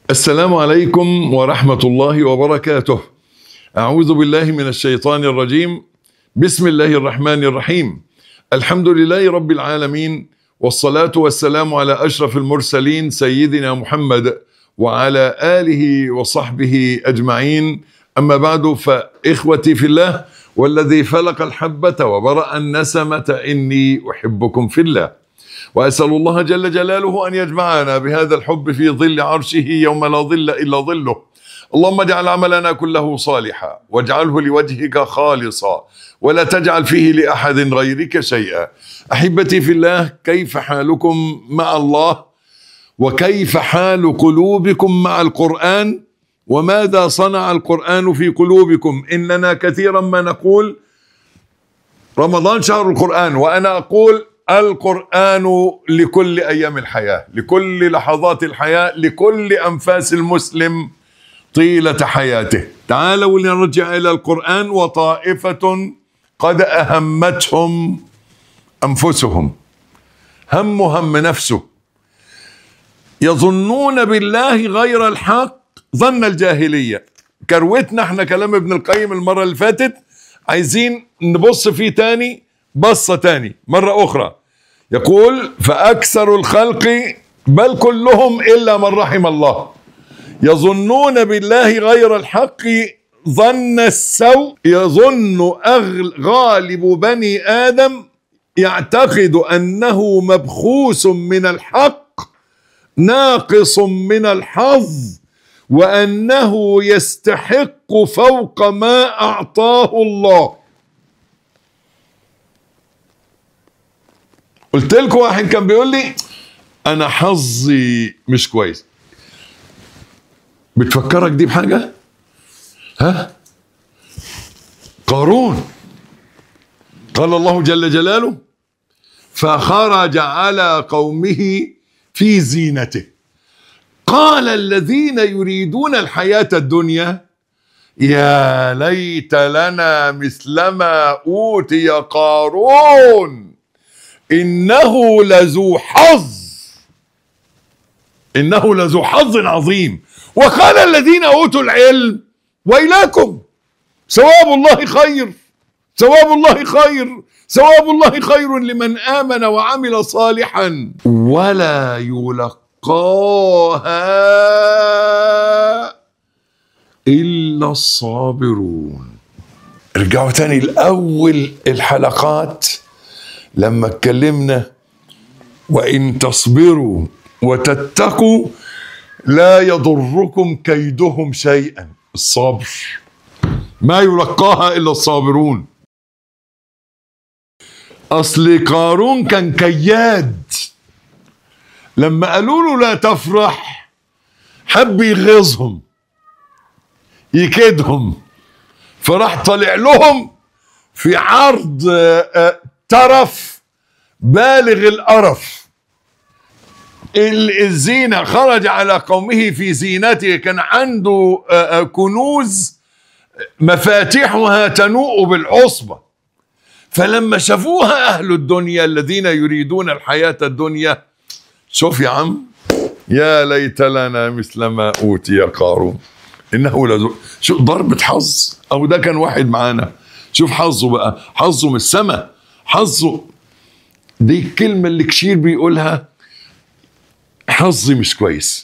السلام عليكم ورحمة الله وبركاته. أعوذ بالله من الشيطان الرجيم. بسم الله الرحمن الرحيم. الحمد لله رب العالمين والصلاة والسلام على أشرف المرسلين سيدنا محمد وعلى آله وصحبه أجمعين. أما بعد فإخوتي في الله والذي فلق الحبة وبرأ النسمة إني أحبكم في الله. واسال الله جل جلاله ان يجمعنا بهذا الحب في ظل عرشه يوم لا ظل الا ظله. اللهم اجعل عملنا كله صالحا واجعله لوجهك خالصا ولا تجعل فيه لاحد غيرك شيئا. احبتي في الله كيف حالكم مع الله؟ وكيف حال قلوبكم مع القران؟ وماذا صنع القران في قلوبكم؟ اننا كثيرا ما نقول رمضان شهر القران وانا اقول القرآن لكل أيام الحياة لكل لحظات الحياة لكل أنفاس المسلم طيلة حياته تعالوا لنرجع إلى القرآن وطائفة قد أهمتهم أنفسهم هم هم نفسه يظنون بالله غير الحق ظن الجاهلية كروتنا احنا كلام ابن القيم المرة اللي فاتت عايزين نبص فيه تاني بصة تاني مرة أخرى يقول فأكثر الخلق بل كلهم إلا من رحم الله يظنون بالله غير الحق ظن السوء يظن أغل غالب بني آدم يعتقد أنه مبخوس من الحق ناقص من الحظ وأنه يستحق فوق ما أعطاه الله قلت لكم واحد كان بيقول لي انا حظي مش كويس بتفكرك دي بحاجه ها قارون قال الله جل جلاله فخرج على قومه في زينته قال الذين يريدون الحياه الدنيا يا ليت لنا مثلما اوتي قارون انه لذو حظ انه لذو حظ عظيم وقال الذين اوتوا العلم ويلاكم ثواب الله خير ثواب الله خير ثواب الله خير لمن امن وعمل صالحا ولا يلقاها الا الصابرون ارجعوا تاني لاول الحلقات لما اتكلمنا وان تصبروا وتتقوا لا يضركم كيدهم شيئا الصبر ما يلقاها الا الصابرون اصل قارون كان كياد لما قالوا له لا تفرح حب يغيظهم يكيدهم فراح طلع لهم في عرض ترف بالغ القرف الزينة خرج على قومه في زينته كان عنده كنوز مفاتيحها تنوء بالعصبة فلما شافوها أهل الدنيا الذين يريدون الحياة الدنيا شوف يا عم يا ليت لنا مثل ما أوتي قارون إنه لذو شو ضربة حظ أو ده كان واحد معانا شوف حظه بقى حظه من السماء حظه دي الكلمة اللي كشير بيقولها حظي مش كويس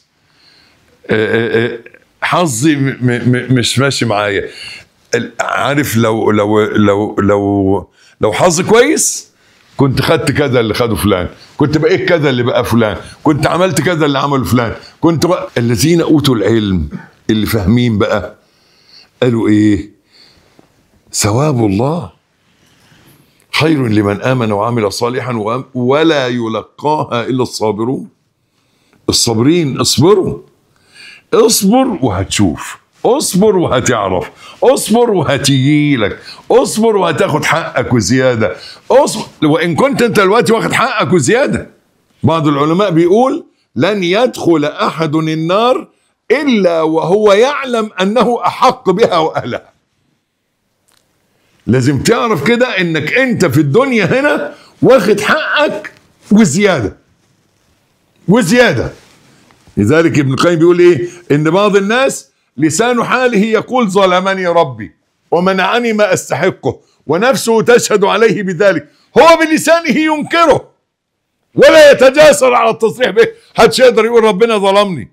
حظي مش ماشي معايا عارف لو لو لو لو لو حظي كويس كنت خدت كذا اللي خده فلان كنت بقيت كذا اللي بقى فلان كنت عملت كذا اللي عمله فلان كنت بقى الذين اوتوا العلم اللي فاهمين بقى قالوا ايه ثواب الله خير لمن امن وعمل صالحا ولا يلقاها الا الصابرون الصابرين اصبروا اصبر وهتشوف اصبر وهتعرف اصبر وهتيجيلك اصبر وهتاخد حقك وزياده اصبر وان كنت انت دلوقتي واخد حقك وزياده بعض العلماء بيقول لن يدخل احد النار الا وهو يعلم انه احق بها واهلها لازم تعرف كده انك انت في الدنيا هنا واخد حقك وزياده وزياده لذلك ابن القيم بيقول ايه ان بعض الناس لسان حاله يقول ظلمني ربي ومنعني ما استحقه ونفسه تشهد عليه بذلك هو بلسانه ينكره ولا يتجاسر على التصريح به حدش يقدر يقول ربنا ظلمني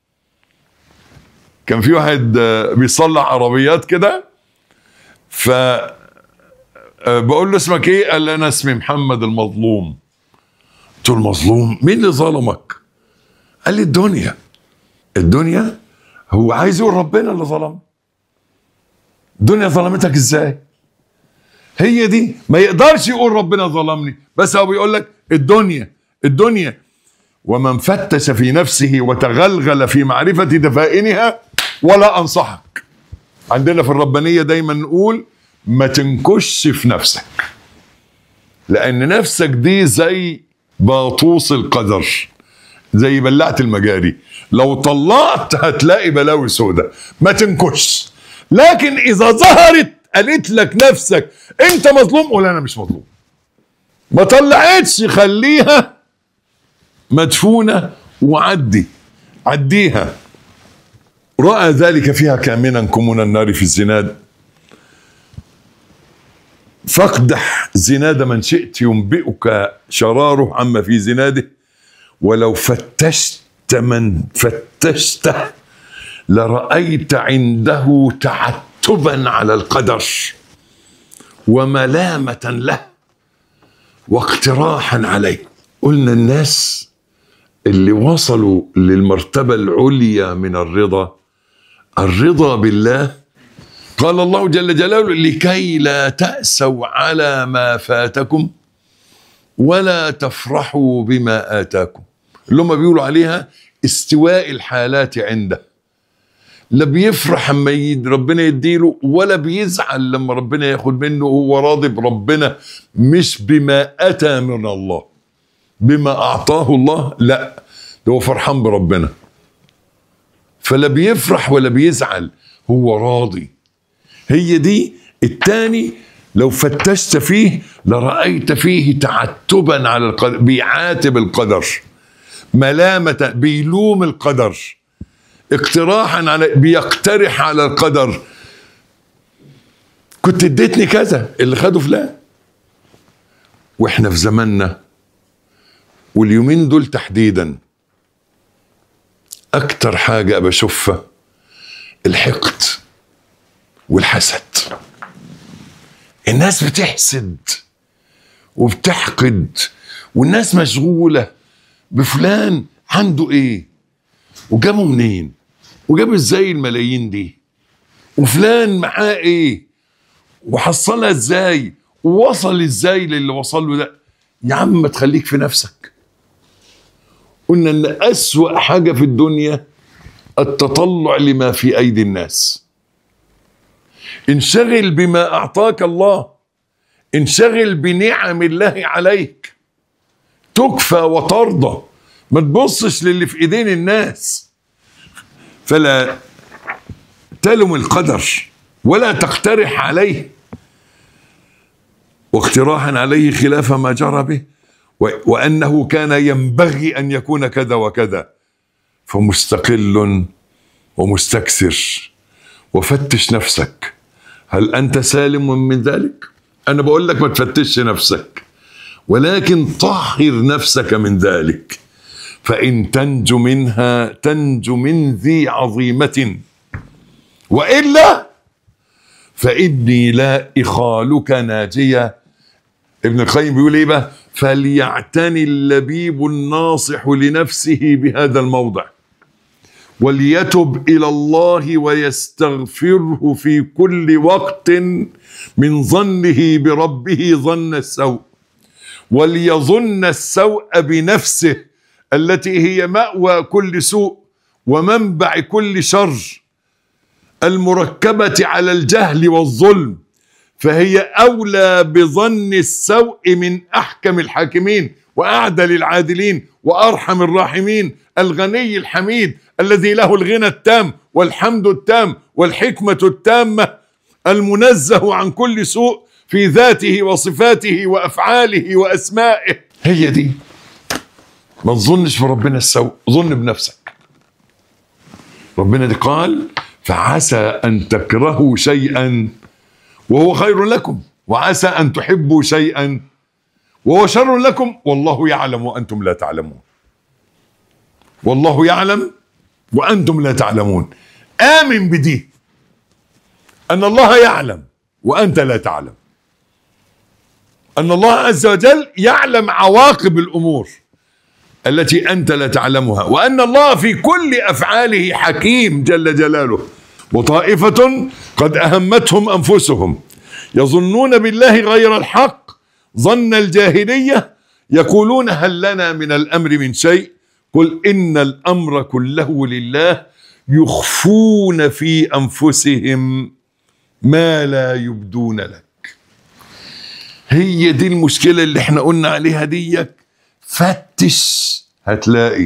كان في واحد آه، بيصلح عربيات كده ف آه، بقول له اسمك ايه قال لي انا اسمي محمد المظلوم قلت له المظلوم مين اللي ظلمك قال لي الدنيا الدنيا هو عايز يقول ربنا اللي ظلم الدنيا ظلمتك ازاي هي دي ما يقدرش يقول ربنا ظلمني بس هو بيقول لك الدنيا الدنيا ومن فتش في نفسه وتغلغل في معرفة دفائنها ولا أنصحك عندنا في الربانية دايما نقول ما تنكش في نفسك لأن نفسك دي زي باطوس القدر زي بلعت المجاري لو طلعت هتلاقي بلاوي سودة ما تنكش لكن إذا ظهرت قالت لك نفسك أنت مظلوم قول أنا مش مظلوم ما طلعتش خليها مدفونة وعدي عديها رأى ذلك فيها كامنا كمون النار في الزناد فاقدح زناد من شئت ينبئك شراره عما في زناده ولو فتشت من فتشته لرأيت عنده تعتبا على القدر وملامة له واقتراحا عليه قلنا الناس اللي وصلوا للمرتبة العليا من الرضا الرضا بالله قال الله جل جلاله لكي لا تأسوا على ما فاتكم ولا تفرحوا بما آتاكم اللي هم بيقولوا عليها استواء الحالات عنده لا بيفرح اما يد- ربنا يديله ولا بيزعل لما ربنا ياخد منه هو راضي بربنا مش بما اتى من الله بما اعطاه الله لا ده هو فرحان بربنا فلا بيفرح ولا بيزعل هو راضي هي دي التاني لو فتشت فيه لرأيت فيه تعتبا على القدر بيعاتب القدر ملامة بيلوم القدر اقتراحا على بيقترح على القدر كنت اديتني كذا اللي خده فلان واحنا في زماننا واليومين دول تحديدا اكتر حاجة بشوفها الحقد والحسد الناس بتحسد وبتحقد والناس مشغولة بفلان عنده ايه وجابه منين وجاب ازاي الملايين دي وفلان معاه ايه وحصلها ازاي ووصل ازاي للي وصل له ده يا عم ما تخليك في نفسك قلنا ان اسوأ حاجة في الدنيا التطلع لما في ايدي الناس انشغل بما اعطاك الله انشغل بنعم الله عليك تكفى وترضى ما تبصش للي في ايدين الناس فلا تلم القدر ولا تقترح عليه واقتراحا عليه خلاف ما جرى به و- وانه كان ينبغي ان يكون كذا وكذا فمستقل ومستكثر وفتش نفسك هل انت سالم من ذلك انا بقول لك ما تفتش نفسك ولكن طهر نفسك من ذلك فان تنجو منها تنجو من ذي عظيمه والا فاني لا اخالك ناجيه ابن القيم بيقول ايه بقى فليعتني اللبيب الناصح لنفسه بهذا الموضع وليتب الى الله ويستغفره في كل وقت من ظنه بربه ظن السوء وليظن السوء بنفسه التي هي ماوى كل سوء ومنبع كل شر المركبه على الجهل والظلم فهي اولى بظن السوء من احكم الحاكمين واعدل العادلين وارحم الراحمين الغني الحميد الذي له الغنى التام والحمد التام والحكمه التامه المنزه عن كل سوء في ذاته وصفاته وافعاله واسمائه هي دي ما تظنش في ربنا السوء ظن بنفسك ربنا دي قال فعسى ان تكرهوا شيئا وهو خير لكم وعسى ان تحبوا شيئا وهو شر لكم والله يعلم وانتم لا تعلمون والله يعلم وانتم لا تعلمون امن بدي ان الله يعلم وانت لا تعلم ان الله عز وجل يعلم عواقب الامور التي انت لا تعلمها وان الله في كل افعاله حكيم جل جلاله وطائفه قد اهمتهم انفسهم يظنون بالله غير الحق ظن الجاهليه يقولون هل لنا من الامر من شيء قل ان الامر كله لله يخفون في انفسهم ما لا يبدون لك هي دي المشكله اللي احنا قلنا عليها ديك فتش هتلاقي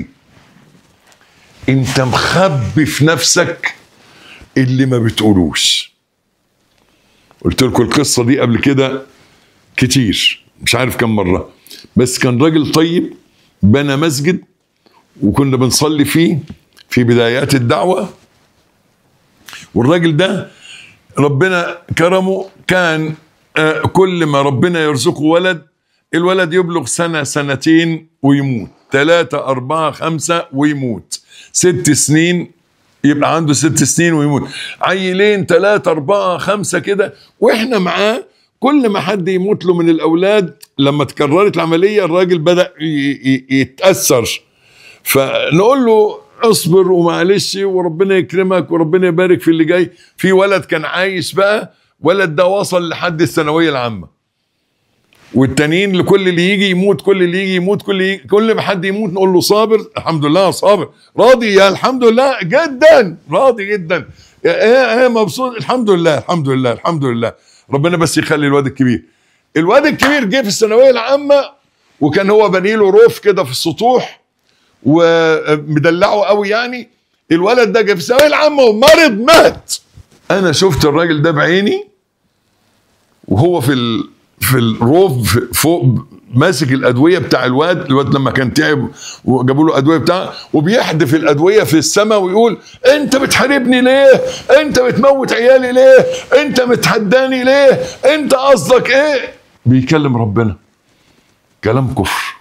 انت مخبي في نفسك اللي ما بتقولوش قلت لكم القصه دي قبل كده كتير مش عارف كم مره بس كان راجل طيب بنى مسجد وكنا بنصلي فيه في بدايات الدعوه والراجل ده ربنا كرمه كان آه، كل ما ربنا يرزقه ولد الولد يبلغ سنة سنتين ويموت ثلاثة أربعة خمسة ويموت ست سنين يبقى عنده ست سنين ويموت عيلين ثلاثة أربعة خمسة كده وإحنا معاه كل ما حد يموت له من الأولاد لما تكررت العملية الراجل بدأ ي- ي- يتأثر فنقول له اصبر ومعلش وربنا يكرمك وربنا يبارك في اللي جاي في ولد كان عايش بقى ولد ده وصل لحد الثانويه العامه والتانيين لكل اللي يجي يموت كل اللي يجي يموت كل يجي كل ما حد يموت نقول له صابر الحمد لله صابر راضي يا الحمد لله جدا راضي جدا ايه ايه مبسوط الحمد لله الحمد لله الحمد لله ربنا بس يخلي الواد الكبير الواد الكبير جه في الثانويه العامه وكان هو بني له روف كده في السطوح ومدلعه قوي يعني الولد ده جه في الثانويه العامه ومرض مات انا شفت الراجل ده بعيني وهو في ال... في الروف فوق ماسك الادويه بتاع الواد الواد لما كان تعب وجابوا له ادويه بتاع وبيحدف الادويه في السماء ويقول انت بتحاربني ليه انت بتموت عيالي ليه انت متحداني ليه انت قصدك ايه بيكلم ربنا كلام كفر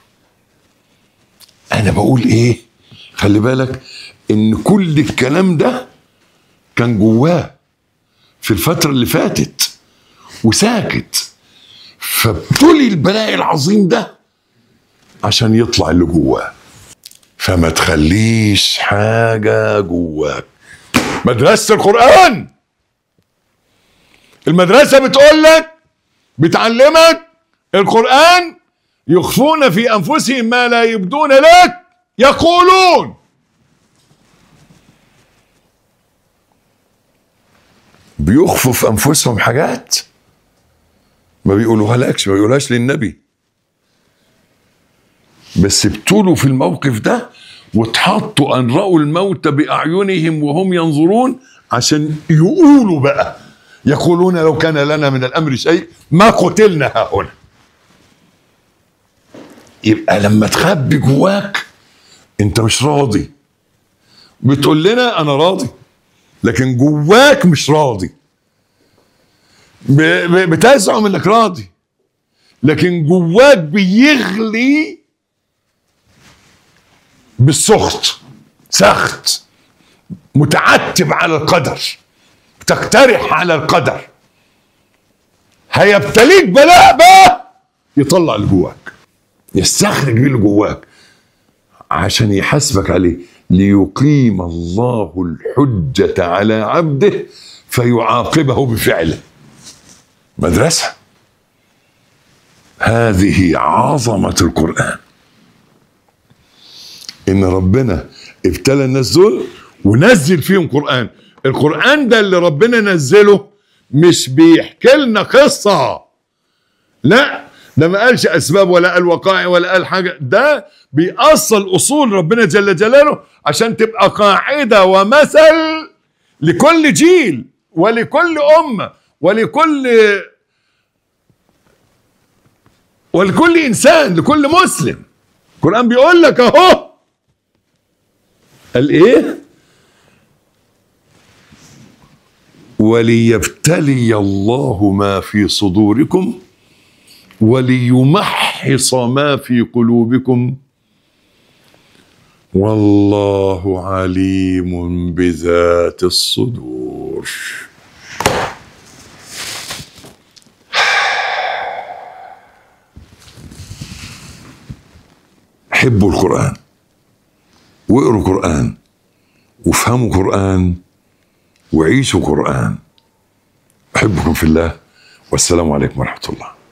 انا بقول ايه خلي بالك ان كل الكلام ده كان جواه في الفترة اللي فاتت وساكت فابتلي البلاء العظيم ده عشان يطلع اللي جواه فما تخليش حاجة جواك مدرسة القرآن المدرسة بتقول لك بتعلمك القرآن يخفون في أنفسهم ما لا يبدون لك يقولون بيخفوا في انفسهم حاجات ما بيقولوها لكش ما بيقولهاش للنبي بس ابتلوا في الموقف ده واتحطوا ان راوا الموت باعينهم وهم ينظرون عشان يقولوا بقى يقولون لو كان لنا من الامر شيء ما قتلنا ها هنا يبقى لما تخبي جواك انت مش راضي بتقول لنا انا راضي لكن جواك مش راضي ب- ب- بتزعم انك راضي لكن جواك بيغلي بالسخط سخط متعتب على القدر تقترح على القدر هيبتليك بلاء بقى يطلع اللي جواك يستخرج بيه اللي جواك عشان يحاسبك عليه ليقيم الله الحجة على عبده فيعاقبه بفعله مدرسة هذه عظمة القرآن إن ربنا ابتلى الناس دول ونزل فيهم قرآن القرآن ده اللي ربنا نزله مش بيحكي لنا قصة لا ده ما قالش اسباب ولا قال وقائع ولا قال حاجه ده بيأصل اصول ربنا جل جلاله عشان تبقى قاعده ومثل لكل جيل ولكل امه ولكل ولكل انسان لكل مسلم القران بيقول لك اهو قال ايه وليبتلي الله ما في صدوركم وليمحص ما في قلوبكم والله عليم بذات الصدور حبوا القرآن واقروا قرآن وافهموا قرآن وعيشوا قرآن أحبكم في الله والسلام عليكم ورحمة الله